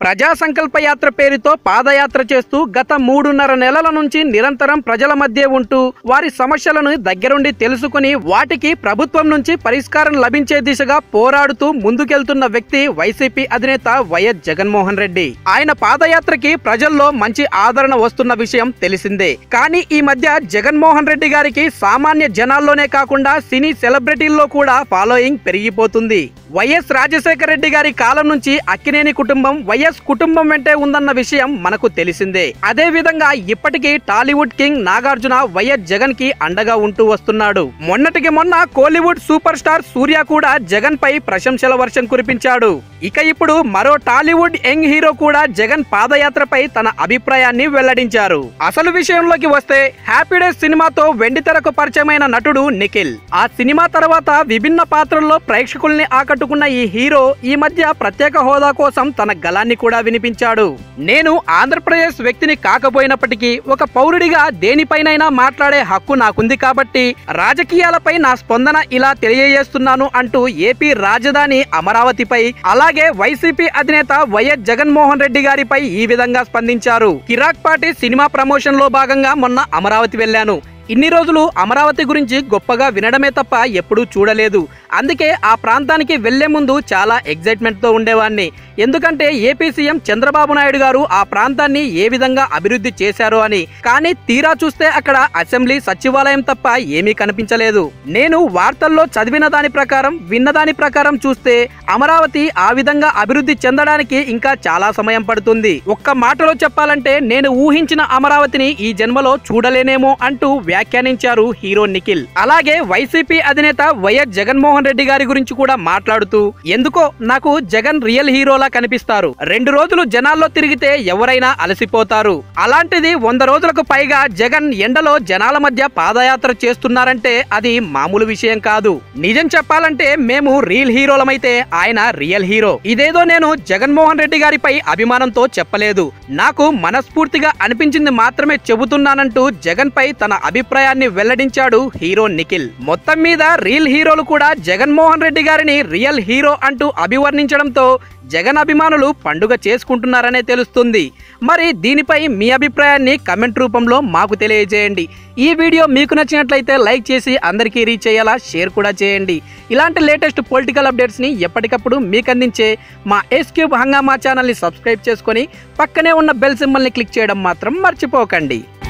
ప్రజా సంకల్ప యాత్ర పేరుతో పాదయాత్ర చేస్తూ గత మూడున్నర నెలల నుంచి నిరంతరం ప్రజల మధ్య ఉంటూ వారి సమస్యలను దగ్గరుండి తెలుసుకుని వాటికి ప్రభుత్వం నుంచి పరిష్కారం లభించే దిశగా పోరాడుతూ ముందుకెళ్తున్న వ్యక్తి వైసీపీ అధినేత వైఎస్ జగన్మోహన్ రెడ్డి ఆయన పాదయాత్రకి ప్రజల్లో మంచి ఆదరణ వస్తున్న విషయం తెలిసిందే కానీ ఈ మధ్య జగన్మోహన్ రెడ్డి గారికి సామాన్య జనాల్లోనే కాకుండా సినీ సెలబ్రిటీల్లో కూడా ఫాలోయింగ్ పెరిగిపోతుంది వైఎస్ రాజశేఖర రెడ్డి గారి కాలం నుంచి అక్కినేని కుటుంబం వైఎస్ కుటుంబం వెంటే ఉందన్న విషయం మనకు తెలిసిందే అదే విధంగా ఇప్పటికీ Tollywood king Nagarjuna YS Jagan కి అండగా ఉంటూ వస్తున్నాడు మొన్నటికి మొన్న కోలీవుడ్ సూపర్ స్టార్ సూర్య కూడా జగన్ పై ప్రశంసల వర్షం కురిపించాడు ఇక ఇప్పుడు మరో టాలీవుడ్ యంగ్ హీరో కూడా జగన్ పాదయాత్రపై తన అభిప్రాయాన్ని వెల్లడించారు అసలు విషయంలోకి వస్తే హ్యాపీ డేస్ సినిమాతో వెండితెరకు పరిచయమైన నటుడు నిఖిల్ ఆ సినిమా తర్వాత విభిన్న పాత్రల్లో ప్రేక్షకుల్ని ఆకట్టుకున్న ఈ హీరో ఈ మధ్య ప్రత్యేక హోదా కోసం తన గలాన్ని కూడా వినిపించాడు నేను ఆంధ్రప్రదేశ్ వ్యక్తిని కాకపోయినప్పటికీ ఒక పౌరుడిగా దేనిపైనైనా మాట్లాడే హక్కు నాకుంది కాబట్టి రాజకీయాలపై నా స్పందన ఇలా తెలియజేస్తున్నాను అంటూ ఏపీ రాజధాని అమరావతిపై అలాగే వైసీపీ అధినేత వైఎస్ జగన్మోహన్ రెడ్డి గారిపై ఈ విధంగా స్పందించారు కిరాక్ పార్టీ సినిమా ప్రమోషన్ లో భాగంగా మొన్న అమరావతి వెళ్ళాను ఇన్ని రోజులు అమరావతి గురించి గొప్పగా వినడమే తప్ప ఎప్పుడూ చూడలేదు అందుకే ఆ ప్రాంతానికి వెళ్లే ముందు చాలా ఎగ్జైట్మెంట్ తో ఉండేవాడిని ఎందుకంటే ఏపీ సీఎం చంద్రబాబు నాయుడు గారు ఆ ప్రాంతాన్ని ఏ విధంగా అభివృద్ధి చేశారో అని కానీ తీరా చూస్తే అక్కడ అసెంబ్లీ సచివాలయం తప్ప ఏమీ కనిపించలేదు నేను వార్తల్లో చదివిన దాని ప్రకారం విన్న దాని ప్రకారం చూస్తే అమరావతి ఆ విధంగా అభివృద్ధి చెందడానికి ఇంకా చాలా సమయం పడుతుంది ఒక్క మాటలో చెప్పాలంటే నేను ఊహించిన అమరావతిని ఈ జన్మలో చూడలేనేమో అంటూ వ్యాఖ్యానించారు హీరో నిఖిల్ అలాగే వైసీపీ అధినేత వైఎస్ జగన్మోహన్ రెడ్డి గారి గురించి కూడా మాట్లాడుతూ ఎందుకో నాకు జగన్ రియల్ హీరోలా కనిపిస్తారు రెండు రోజులు జనాల్లో తిరిగితే ఎవరైనా అలసిపోతారు అలాంటిది వంద రోజులకు పైగా జగన్ ఎండలో జనాల మధ్య పాదయాత్ర చేస్తున్నారంటే అది మామూలు విషయం కాదు నిజం చెప్పాలంటే మేము రియల్ హీరోలమైతే ఆయన రియల్ హీరో ఇదేదో నేను జగన్మోహన్ రెడ్డి గారిపై అభిమానంతో చెప్పలేదు నాకు మనస్ఫూర్తిగా అనిపించింది మాత్రమే చెబుతున్నానంటూ జగన్ పై తన అభిప్రాయాన్ని వెల్లడించాడు హీరో నిఖిల్ మొత్తం మీద రియల్ హీరోలు కూడా జగన్మోహన్ రెడ్డి గారిని రియల్ హీరో అంటూ అభివర్ణించడంతో జగన్ అభిమానులు పండుగ చేసుకుంటున్నారనే తెలుస్తుంది మరి దీనిపై మీ అభిప్రాయాన్ని కమెంట్ రూపంలో మాకు తెలియజేయండి ఈ వీడియో మీకు నచ్చినట్లయితే లైక్ చేసి అందరికీ రీచ్ అయ్యేలా షేర్ కూడా చేయండి ఇలాంటి లేటెస్ట్ పొలిటికల్ అప్డేట్స్ని ఎప్పటికప్పుడు మీకు అందించే మా ఎస్క్యూబ్ హంగామా ఛానల్ని సబ్స్క్రైబ్ చేసుకొని పక్కనే ఉన్న బెల్ సింబల్ని క్లిక్ చేయడం మాత్రం మర్చిపోకండి